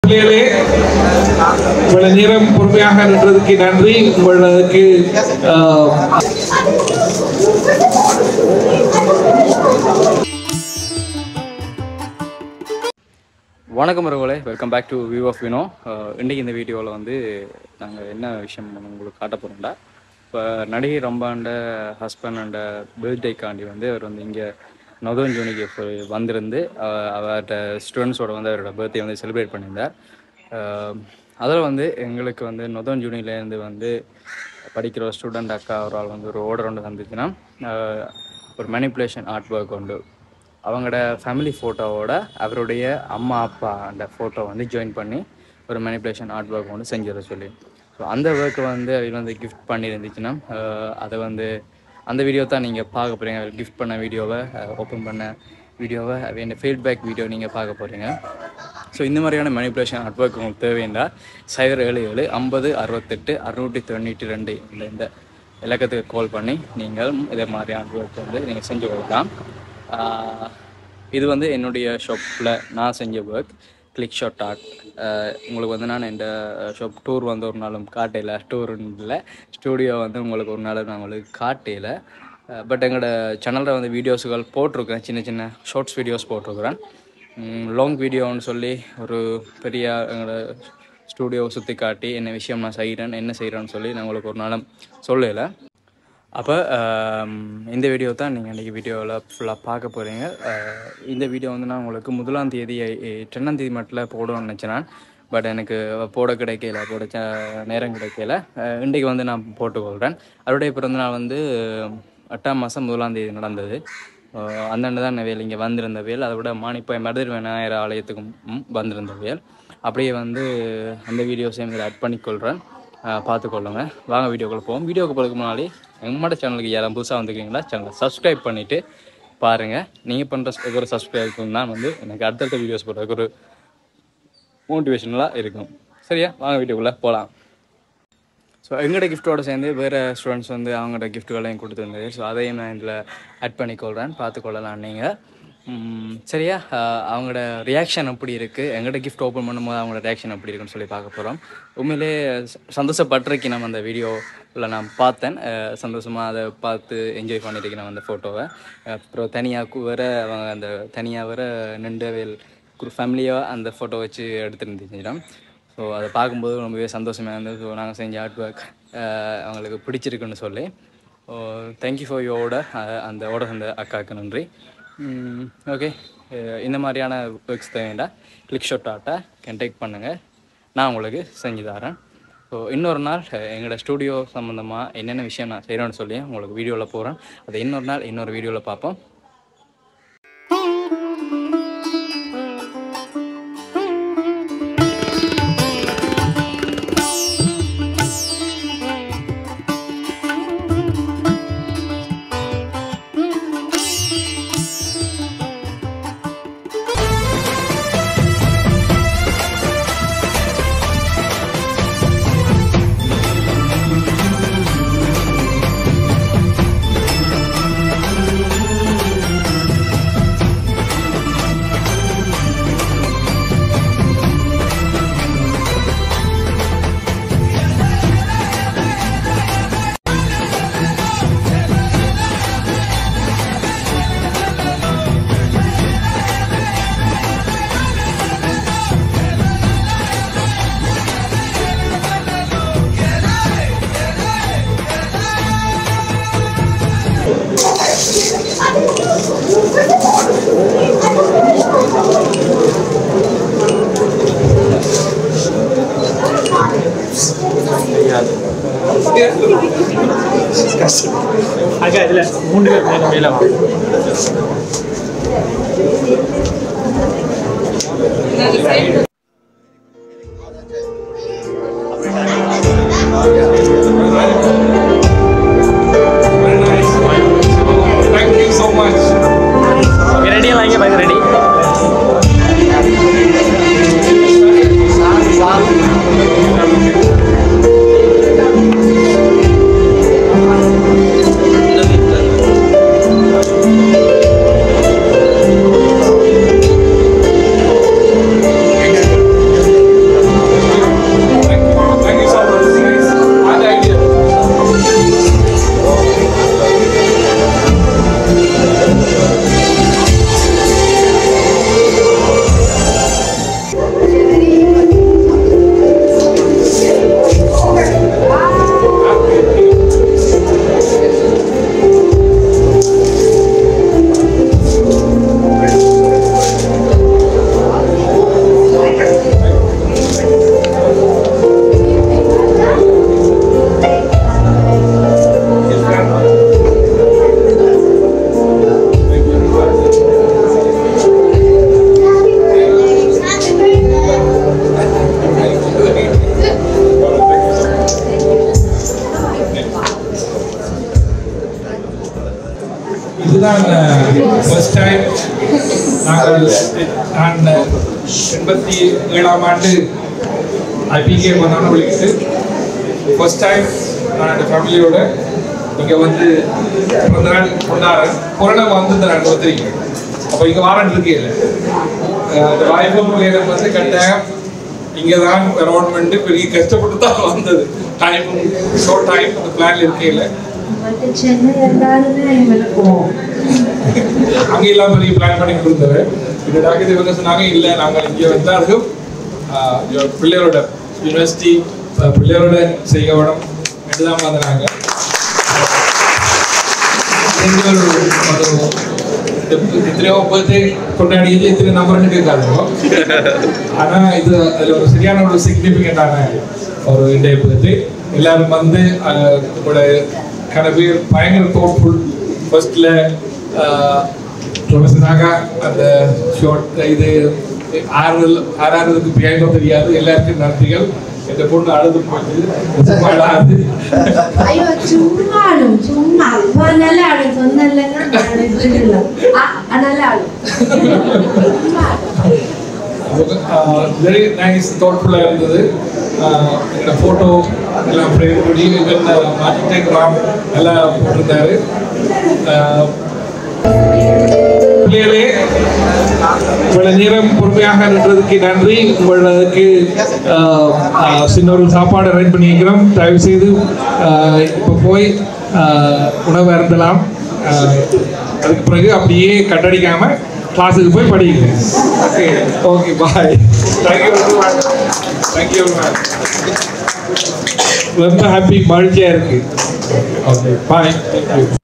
பிள்ளைகளே இவ்வளவு நேரம் பொறுமையாக நின்றதுக்கு நன்றி உங்களுக்கு ஆஹ், வணக்கம் ரகுலே welcome back to view of Vino இன்றைக்கி இந்த வீடியோவில் வந்து நாங்கள் என்ன விஷயம் உங்களுக்கு காட்ட போகிறோம்டா இப்போ நடிகை ரம்பாண்ட ஹஸ்பண்ட் அண்ட பர்த்டேக்காண்டி வந்து அவர் வந்து இங்கே நொதன் ஜூனிக்கு வந்திருந்து அஹ், அவர்கிட்ட ஸ்டூடெண்ட்ஸோட வந்து அவரோட பர்த்டே வந்து செலிப்ரேட் பண்ணியிருந்தார் அதில் வந்து எங்களுக்கு வந்து நொதன் ஜூனிலேருந்து வந்து படிக்கிற ஒரு ஸ்டூடெண்ட் அக்கா ஒரு ஆள் வந்து ஒரு ஓர்டர் ஒன்று வந்துச்சுன்னா அஹ், ஒரு மேனிப்புலேஷன் ஆர்ட் ஒர்க் உண்டு அவங்களோட ஃபேமிலி ஃபோட்டோவோட அவருடைய அம்மா அப்பா அந்த ஃபோட்டோ வந்து ஜாயின் பண்ணி ஒரு மேனிப்புலேஷன் ஆர்ட் ஒர்க் ஒன்று செஞ்சிட சொல்லி ஸோ அந்த ஒர்க்கை வந்து அவங்க வந்து கிஃப்ட் பண்ணியிருந்துச்சுன்னா அஹ், அதை வந்து அந்த வீடியோ தான் நீங்கள் பார்க்க போகிறீங்க கிஃப்ட் பண்ண வீடியோவை ஓப்பன் பண்ண வீடியோவை என்ன ஃபீட்பேக் வீடியோ நீங்கள் பார்க்க போகிறீங்க ஸோ இந்த மாதிரியான மேனிப்புலேஷன் ஆர்ட் ஒர்க் உங்களுக்கு தேவைன்னா சைபர் ஏழு ஏழு ஐம்பது அறுபத்தெட்டு அறுநூற்றி தொண்ணூற்றி ரெண்டு இந்த இந்த இலக்கத்துக்கு கால் பண்ணி நீங்கள் இதே மாதிரி ஆர்ட் ஒர்க் வந்து நீங்கள் செஞ்சு கொடுக்கலாம் ஆஹ் இது வந்து என்னுடைய ஷாப்பில் நான் செஞ்ச ஒர்க் கிளிக் ஷாட் ஆர்ட் உங்களுக்கு வந்து நான் இந்த ஷாப் டூர் வந்து ஒரு நாளும் காட்டையில் டூர்னு இல்லை ஸ்டூடியோ வந்து உங்களுக்கு ஒரு நாள் நான் உங்களுக்கு காட்டையில் பட் எங்களோட சேனலில் வந்து வீடியோஸுகள் போட்டிருக்கேன் சின்ன சின்ன ஷார்ட்ஸ் வீடியோஸ் போட்டிருக்கிறேன் லாங் வீடியோன்னு சொல்லி ஒரு பெரிய எங்களோட ஸ்டூடியோவை சுற்றி காட்டி என்ன விஷயம் நான் செய்கிறேன் என்ன செய்கிறேன்னு சொல்லி நான் உங்களுக்கு ஒரு நாளும் சொல்லலை அப்போ இந்த வீடியோ தான் நீங்கள் இன்றைக்கி வீடியோவில் ஃபுல்லாக பார்க்க போகிறீங்க இந்த வீடியோ வந்து நான் உங்களுக்கு முதலாம் தேதி ரெண்டாம் தேதி மட்டும் போடணும்னு நினச்சேன் பட் எனக்கு போட கிடைக்கல போட ச- நேரம் கிடைக்கல அஹ், இன்றைக்கு வந்து நான் போட்டுக்கொள்கிறேன் அவருடைய பிறந்த நாள் வந்து எட்டாம் மாதம் முதலாம் தேதி நடந்தது அஹ், அந்தாண்டு தான் வேல் இங்கே வந்திருந்த வேல் அதை விட மாணிப்பாய் மருதர் விநாயகர் ஆலயத்துக்கும் ம், வந்திருந்த வேல் அப்படியே வந்து அந்த வீடியோஸையும் இதில் ஆட் பண்ணிக்கொள்கிறேன் அஹ் பார்த்துக்கொள்ளுங்க வாங்க வீடியோக்குள்ள போவோம் வீடியோக்கு போகிறதுக்கு முன்னாடி எங்களோட சேனலுக்கு யாரும் புதுசாக வந்துருக்கீங்களா சேனலை சப்ஸ்கிரைப் பண்ணிவிட்டு பாருங்கள் நீங்கள் பண்ணுற ஒரு சப்ஸ்கிரைப் தான் வந்து எனக்கு அடுத்தடுத்த வீடியோஸ் போடுறதுக்கு ஒரு மோட்டிவேஷனலாக இருக்கும் சரியா வாங்க வீடியோக்குள்ளே போகலாம் ஸோ எங்களோட கிஃப்ட்டோட சேர்ந்து வேறு ஸ்டூடெண்ட்ஸ் வந்து அவங்களோட கிஃப்ட்டுகளையும் கொடுத்துருந்தது ஸோ அதையும் நான் இதில் ஆட் பண்ணிக்கொள்கிறேன் பார்த்துக்கொள்ளலாம் நீங்கள் ம், சரியா அஹ், அவங்களோட ரியாக்ஷன் எப்படி இருக்குது எங்கள்கிட்ட கிஃப்ட் ஓப்பன் பண்ணும்போது அவங்களோட ரியாக்ஷன் எப்படி இருக்குன்னு சொல்லி பார்க்க போகிறோம் உண்மையிலே ச- சந்தோஷப்பட்டிருக்கேன் நம்ம அந்த வீடியோவில் நான் பார்த்தேன் சந்தோஷமாக அதை பார்த்து என்ஜாய் பண்ணியிருக்கேன் அந்த ஃபோட்டோவை அப்புறம் தனியாக வேற அவங்க அந்த தனியாக வேற நின்றவேல் ஒரு ஃபேமிலியாக அந்த ஃபோட்டோ வச்சு எடுத்துருந்துச்சுன்னா ஸோ அதை பார்க்கும்போது ரொம்பவே சந்தோஷமாக இருந்தது ஸோ நாங்கள் செஞ்ச ஆர்ட் ஒர்க் அவங்களுக்கு பிடிச்சிருக்குன்னு சொல்லி so thank you for your order அந்த ஆர்டர் அந்த அக்காவுக்கு நன்றி ஓகே இந்த மாதிரியான ஒர்க்ஸ் தேவைண்டா கிளிக் ஷாட் ஆர்ட்டை கண்டெக்ட் பண்ணுங்கள் நான் உங்களுக்கு செஞ்சு தரேன் ஸோ இன்னொரு நாள் அஹ், எங்களோட ஸ்டூடியோ சம்மந்தமாக என்னென்ன விஷயம் நான் செய்கிறேன்னு சொல்லி உங்களுக்கு வீடியோவில் போகிறேன் அதை இன்னொரு நாள் இன்னொரு வீடியோவில் பார்ப்போம் அக்கா இதுல மூணு பேர் மேல மேல வா very nice. Thank you so much. ரெடியா வாங்க பாருங்க ரெடி எங்க இதுதான் ஃபர்ஸ்ட் டைம் நாங்கள் நான் எண்பத்தி ஏழாம் ஆண்டு ஐபிகே வந்தாலும் விളിக்கிட்டு ஃபர்ஸ்ட் டைம் நான் என் ஃபேமிலியோட இங்கே வந்து பிறந்த நாள் கொண்டாடுறேன் கொரோனா வந்து நான் வந்துருக்கேன் அப்போ இங்கே வாரண்ட் இருக்கே இல்லை அந்த வாய்ப்பும் எனக்கு வந்து கட்டாயம் இங்கே தான் வரணும்னு பெரிய கஷ்டப்பட்டு தான் வந்தது டைம் ஷோர்ட் டைம் அந்த பிளான்ல இருக்கே இல்லை மற்ற சென்னை இருந்தாலுமே எங்களுக்கு அங்கே எல்லாம் பெரிய பிளான் பண்ணி கொடுத்தவர் இந்த டாக்டர் இவங்க சொன்னாங்க இல்லை நாங்கள் இங்கே வந்தாலும் ஆஹ், your பிள்ளைகளோட யூனிவர்சிட்டி பிள்ளைகளோட செய்ய வேணும் என்று தான் வந்தாங்க எங்க ஒரு ஒரு இந்த எத்தனையோ பர்த்டே கொண்டாடியது எத்தனை நம்பர்னு கேட்காதோ ஆனா இது அதுல ஒரு சரியான ஒரு சிக்னிஃபிகண்டான ஒரு இன்றைய பர்த்டே எல்லாரும் வந்து ஆஹ், உங்களோட கன பேர் பயங்கர தோட்ஃபுல் ஃபர்ஸ்ட்ல ப்ரொஃபஸராக அந்த ஷார்ட் இது ஆறுதல் ஆறாறதுக்கு பியானோ தெரியாது எல்லாருக்கும் நன்றிகள் எന്റെ பொண்ணு அழுது போயிட்டு சும்மா அழாது ஐயோ சும்மா ஆளும் சும்மா அப்பா நல்லா ஆளும் சொன்னல்லங்க நல்லா ஆளும் சும்மா ஆளும். வெரி நைஸ் தாட்ஃபுல்லாக இருந்தது ஆஹ் என்னோட ஃபோட்டோ எல்லாம் ஃப்ரேம் பண்ணி இவன் மாட்டிட்டு ராம் நல்லா போட்டிருந்தாரு ஆஹ் பிள்ளைகளே இவ்வளவு நேரம் பொறுமையாக நின்றதுக்கு நன்றி உங்களுக்கு ஆஹ், ஆஹ், சின்ன ஒரு சாப்பாடு அரேஞ்ச் பண்ணியிருக்கிறோம் தயவு செய்து ஆஹ், இப்போ போய் ஆஹ், உணவு அருந்தலாம் ஆஹ், அதுக்கு பிறகு அப்படியே கட்டடிக்காம கிளாஸுக்கு போய் படிங்க okay okay bye thank you thank you ரொம்ப ஹாப்பி மகிழ்ச்சியாக இருக்கு ஓகே பாய் தேங்க்யூ